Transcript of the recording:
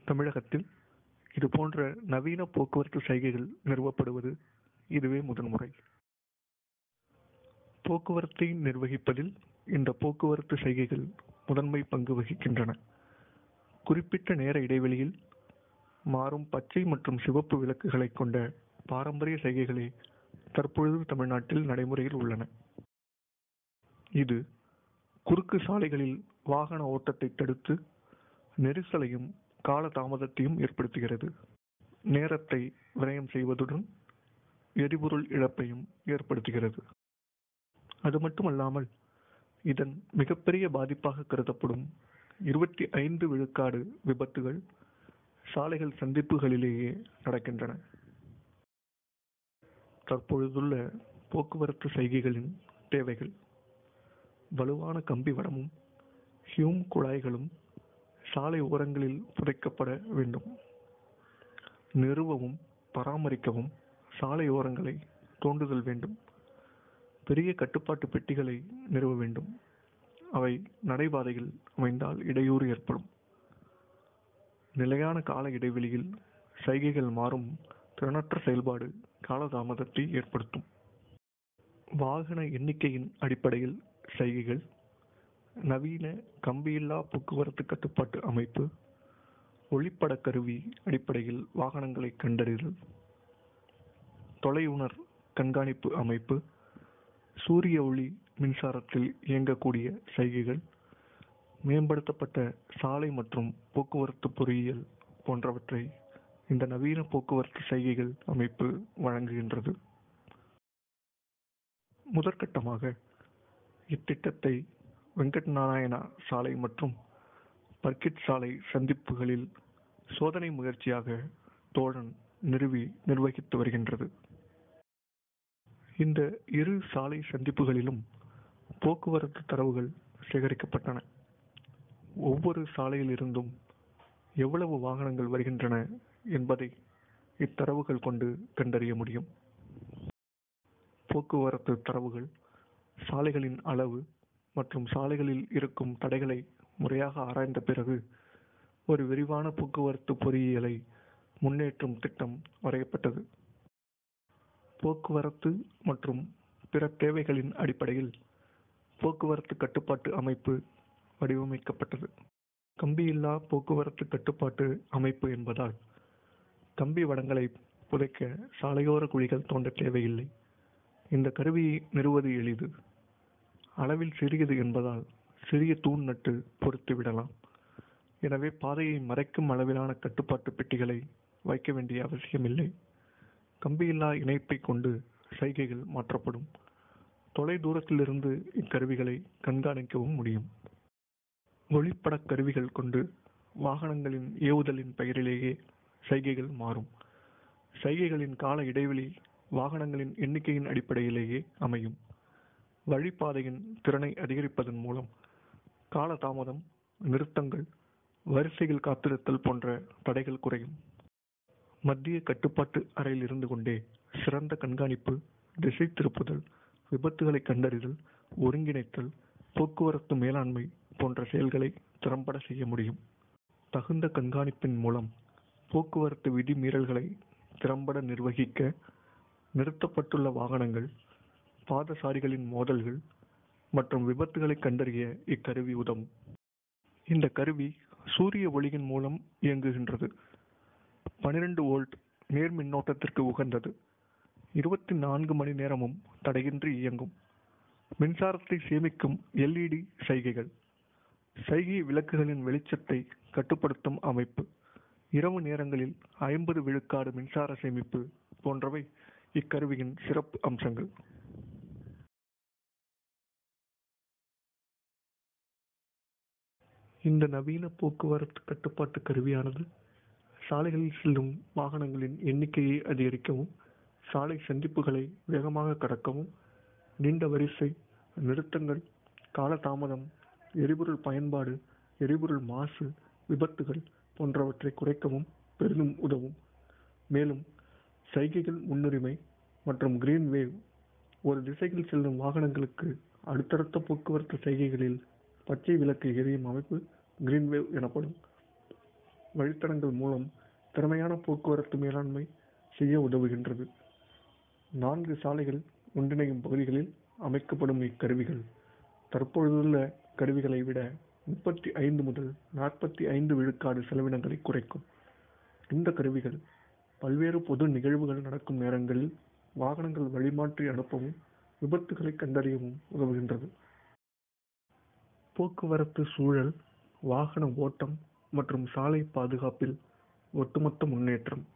தமிழகத்தில் இது போன்ற நவீன போக்குவரத்து சைகைகள் நிறுவப்படுவது இதுவே முதன்முறை போக்குவரத்தை நிர்வகிப்பதில் இந்த போக்குவரத்து சைகைகள் முதன்மை பங்கு வகிக்கின்றன குறிப்பிட்ட நேர இடைவெளியில் மாறும் பச்சை மற்றும் சிவப்பு விளக்குகளை கொண்ட பாரம்பரிய சைகைகளே தற்பொழுது தமிழ்நாட்டில் நடைமுறையில் உள்ளன இது குறுக்கு சாலைகளில் வாகன ஓட்டத்தை தடுத்து நெரிசலையும் கால தாமதத்தையும் ஏற்படுத்துகிறது நேரத்தை விரயம் செய்வதுடன் எரிபொருள் இழப்பையும் ஏற்படுத்துகிறது அது மட்டுமல்லாமல் இதன் மிகப்பெரிய பாதிப்பாக கருதப்படும் இருபத்தி ஐந்து விழுக்காடு விபத்துகள் சாலைகள் சந்திப்புகளிலேயே நடக்கின்றன தற்பொழுதுள்ள போக்குவரத்து சைகைகளின் தேவைகள் வலுவான கம்பி வடமும் ஹியூம் குழாய்களும் சாலை ஓரங்களில் புதைக்கப்பட வேண்டும் நிறுவவும் பராமரிக்கவும் சாலை ஓரங்களை தோண்டுதல் வேண்டும் பெரிய கட்டுப்பாட்டு பெட்டிகளை நிறுவ வேண்டும் அவை நடைபாதையில் அமைந்தால் இடையூறு ஏற்படும் நிலையான கால இடைவெளியில் சைகைகள் மாறும் திறனற்ற செயல்பாடு காலதாமதத்தை ஏற்படுத்தும் வாகன எண்ணிக்கையின் அடிப்படையில் சைகைகள் நவீன கம்பியில்லா போக்குவரத்து கட்டுப்பாட்டு அமைப்பு ஒளிப்பட கருவி அடிப்படையில் வாகனங்களை கண்டறிதல் தொலையுணர் கண்காணிப்பு அமைப்பு சூரிய ஒளி மின்சாரத்தில் இயங்கக்கூடிய சைகைகள் மேம்படுத்தப்பட்ட சாலை மற்றும் போக்குவரத்து பொறியியல் போன்றவற்றை இந்த நவீன போக்குவரத்து சைகைகள் அமைப்பு வழங்குகின்றது முதற்கட்டமாக இத்திட்டத்தை வெங்கட் நாராயணா சாலை மற்றும் பர்கிட் சாலை சந்திப்புகளில் சோதனை முயற்சியாக தோழன் நிறுவி நிர்வகித்து வருகின்றது இந்த இரு சாலை சந்திப்புகளிலும் போக்குவரத்து தரவுகள் சேகரிக்கப்பட்டன ஒவ்வொரு சாலையில் இருந்தும் எவ்வளவு வாகனங்கள் வருகின்றன என்பதை இத்தரவுகள் கொண்டு கண்டறிய முடியும் போக்குவரத்து தரவுகள் சாலைகளின் அளவு மற்றும் சாலைகளில் இருக்கும் தடைகளை முறையாக ஆராய்ந்த பிறகு ஒரு விரிவான போக்குவரத்து பொறியியலை முன்னேற்றும் திட்டம் வரையப்பட்டது போக்குவரத்து மற்றும் பிற தேவைகளின் அடிப்படையில் போக்குவரத்து கட்டுப்பாட்டு அமைப்பு வடிவமைக்கப்பட்டது கம்பியில்லா போக்குவரத்து கட்டுப்பாட்டு அமைப்பு என்பதால் கம்பி வடங்களை புதைக்க சாலையோர குழிகள் தோண்ட தேவையில்லை இந்த கருவியை நிறுவது எளிது அளவில் சிறியது என்பதால் சிறிய தூண் நட்டு பொருத்தி விடலாம் எனவே பாதையை மறைக்கும் அளவிலான கட்டுப்பாட்டு பெட்டிகளை வைக்க வேண்டிய அவசியமில்லை கம்பியில்லா இணைப்பை கொண்டு சைகைகள் மாற்றப்படும் தொலை தூரத்திலிருந்து இக்கருவிகளை கண்காணிக்கவும் முடியும் ஒளிப்படக் கருவிகள் கொண்டு வாகனங்களின் ஏவுதலின் பெயரிலேயே சைகைகள் மாறும் சைகைகளின் கால இடைவெளி வாகனங்களின் எண்ணிக்கையின் அடிப்படையிலேயே அமையும் வழிப்பாதையின் திறனை அதிகரிப்பதன் மூலம் காலதாமதம் நிறுத்தங்கள் வரிசையில் காத்திருத்தல் போன்ற தடைகள் குறையும் மத்திய கட்டுப்பாட்டு அறையில் இருந்து கொண்டே சிறந்த கண்காணிப்பு திசை திருப்புதல் விபத்துகளை கண்டறிதல் ஒருங்கிணைத்தல் போக்குவரத்து மேலாண்மை போன்ற செயல்களை திறம்பட செய்ய முடியும் தகுந்த கண்காணிப்பின் மூலம் போக்குவரத்து விதிமீறல்களை திறம்பட நிர்வகிக்க நிறுத்தப்பட்டுள்ள வாகனங்கள் பாதசாரிகளின் மோதல்கள் மற்றும் விபத்துகளை கண்டறிய இக்கருவி உதவும் இந்த கருவி சூரிய ஒளியின் மூலம் இயங்குகின்றது பனிரெண்டு வோல்ட் நேர் மின்னோட்டத்திற்கு உகந்தது இருபத்தி நான்கு மணி நேரமும் தடையின்றி இயங்கும் மின்சாரத்தை சேமிக்கும் எல்இடி சைகைகள் சைகை விளக்குகளின் வெளிச்சத்தை கட்டுப்படுத்தும் அமைப்பு இரவு நேரங்களில் ஐம்பது விழுக்காடு மின்சார சேமிப்பு போன்றவை இக்கருவியின் சிறப்பு அம்சங்கள் இந்த நவீன போக்குவரத்து கட்டுப்பாட்டு கருவியானது சாலைகளில் செல்லும் வாகனங்களின் எண்ணிக்கையை அதிகரிக்கவும் சாலை சந்திப்புகளை வேகமாக கடக்கவும் நீண்ட வரிசை நிறுத்தங்கள் காலதாமதம் எரிபொருள் பயன்பாடு எரிபொருள் மாசு விபத்துகள் போன்றவற்றை குறைக்கவும் பெரிதும் உதவும் மேலும் சைகைகள் முன்னுரிமை மற்றும் கிரீன் வேவ் ஒரு திசையில் செல்லும் வாகனங்களுக்கு அடுத்தடுத்த போக்குவரத்து சைகைகளில் பச்சை விளக்கு எரியும் அமைப்பு கிரீன் வேவ் எனப்படும் வழித்தடங்கள் மூலம் திறமையான போக்குவரத்து மேலாண்மை செய்ய உதவுகின்றது நான்கு சாலைகள் ஒன்றிணையும் பகுதிகளில் அமைக்கப்படும் இக்கருவிகள் தற்பொழுதுள்ள கருவிகளை விட முப்பத்தி ஐந்து முதல் நாற்பத்தி ஐந்து விழுக்காடு செலவினங்களை குறைக்கும் இந்த கருவிகள் பல்வேறு பொது நிகழ்வுகள் நடக்கும் நேரங்களில் வாகனங்கள் வழிமாற்றி அனுப்பவும் விபத்துகளை கண்டறியவும் உதவுகின்றது போக்குவரத்து சூழல் வாகன ஓட்டம் மற்றும் சாலை பாதுகாப்பில் ஒட்டுமொத்த முன்னேற்றம்